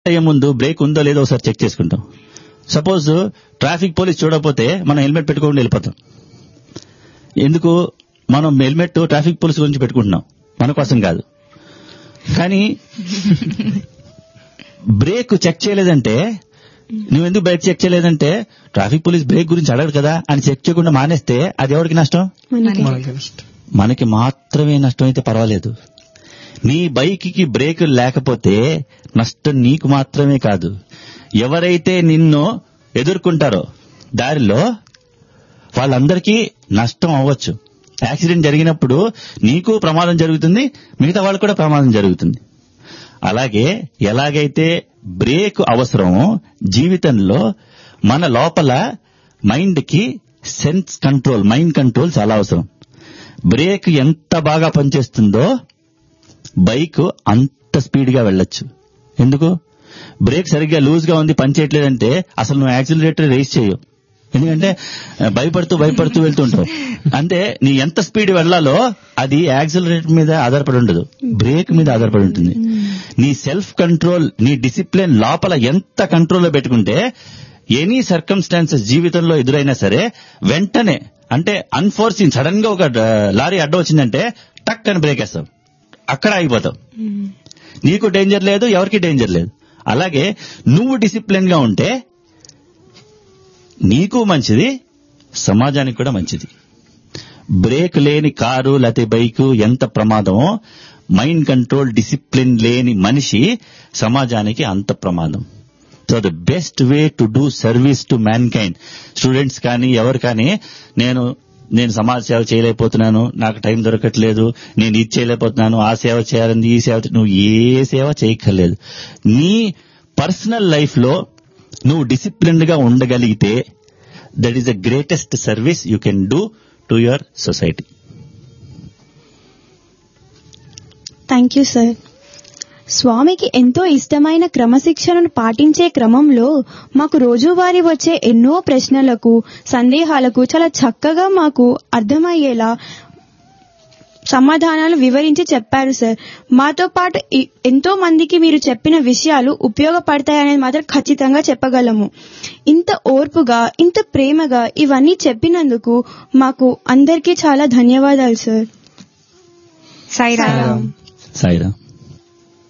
Start అయ్యే ముందు break ఉందో లేదో ఒకసారి చెక్ చేసుకుంటాం సపోజ్ ట్రాఫిక్ పోలీస్ చూడకపోతే మనం హెల్మెట్ పెట్టుకోకుండా వెళ్ళిపోతాం ఎందుకు మనం హెల్మెట్ ట్రాఫిక్ పోలీస్ గురించి పెట్టుకుంటున్నాం మన కోసం కాదు కానీ బ్రేక్ చెక్ చేయలేదంటే నువ్వెందుకు బ్రేక్ చెక్ చేయలేదంటే ట్రాఫిక్ పోలీస్ బ్రేక్ గురించి అడగడు కదా అని చెక్ చేయకుండా మానేస్తే అది ఎవరికి నష్టం మనకి మనకి నష్టం. మనకి మాత్రమే నష్టం అయితే పర్వాలేదు నీ బైక్ కి బ్రేక్ లేకపోతే నష్టం నీకు మాత్రమే కాదు ఎవరైతే నిన్ను ఎదుర్కొంటారో దారిలో వాళ్ళందరికీ నష్టం అవ్వచ్చు యాక్సిడెంట్ జరిగినప్పుడు నీకు ప్రమాదం జరుగుతుంది మిగతా వాళ్ళకు కూడా ప్రమాదం జరుగుతుంది అలాగే ఎలాగైతే బ్రేక్ అవసరమో జీవితంలో మన లోపల మైండ్ కి సెన్స్ కంట్రోల్ మైండ్ కంట్రోల్ చాలా అవసరం బ్రేక్ ఎంత బాగా పనిచేస్తుందో బైక్ అంత స్పీడ్ గా వెళ్ళొచ్చు ఎందుకు బ్రేక్ సరిగ్గా లూజ్ గా ఉంది పనిచేయట్లేదంటే అసలు నువ్వు యాక్సిలరేటర్ రేస్ చేయవు ఎందుకంటే ఆ, భయపడుతూ భయపడుతూ వెళ్తుంటావు అంటే నీ ఎంత స్పీడ్ వెళ్ళాలో అది యాక్సిలరేటర్ మీద ఆధారపడి ఉండదు బ్రేక్ మీద ఆధారపడి ఉంటుంది నీ సెల్ఫ్ కంట్రోల్ నీ డిసిప్లిన్ లోపల ఎంత కంట్రోల్లో పెట్టుకుంటే ఎనీ సర్కమ్స్టాన్సెస్ జీవితంలో ఎదురైనా సరే వెంటనే అంటే అన్ఫోర్సిన్ సడన్ గా ఒక డ- లారీ అడ్డం వచ్చిందంటే టక్ అని బ్రేక్ వేస్తాం అక్కడ ఆగిపోతాం నీకు డేంజర్ లేదు ఎవరికి డేంజర్ లేదు అలాగే నువ్వు డిసిప్లిన్ గా ఉంటే నీకు మంచిది సమాజానికి కూడా మంచిది బ్రేక్ లేని కారు లేకపోతే బైకు ఎంత ప్రమాదమో మైండ్ కంట్రోల్ డిసిప్లిన్ లేని మనిషి సమాజానికి అంత ప్రమాదం so the best way to do service to mankind students కానీ ఎవరు కానీ నేను నేను సమాజ సేవ చేయలేకపోతున్నాను నాకు టైం దొరకట్లేదు నేను ఇది చేయలేకపోతున్నాను ఆ సేవ చేయాలని ఈ సేవ చే- నువ్వు ఏ సేవ చేయక్కర్లేదు నీ పర్సనల్ లైఫ్ లో నువ్వు డిసిప్లిన్డ్ గా ఉండగలిగితే that is the greatest service you can do to your society thank you sir స్వామికి ఎంతో ఇష్టమైన క్రమశిక్షణను పాటించే క్రమంలో మాకు రోజువారీ వచ్చే ఎన్నో ప్రశ్నలకు సందేహాలకు చాలా చక్కగా మాకు అర్థమయ్యేలా సమాధానాలు వివరించి చెప్పారు సార్ మాతో పాటు ఈ- ఎంతో మందికి మీరు చెప్పిన విషయాలు ఉపయోగపడతాయనేది మాత్రం ఖచ్చితంగా చెప్పగలము ఇంత ఓర్పుగా ఇంత ప్రేమగా ఇవన్నీ చెప్పినందుకు మాకు అందరికీ చాలా ధన్యవాదాలు సార్ సాయిరామ్ సాయిరామ్. సాయిరా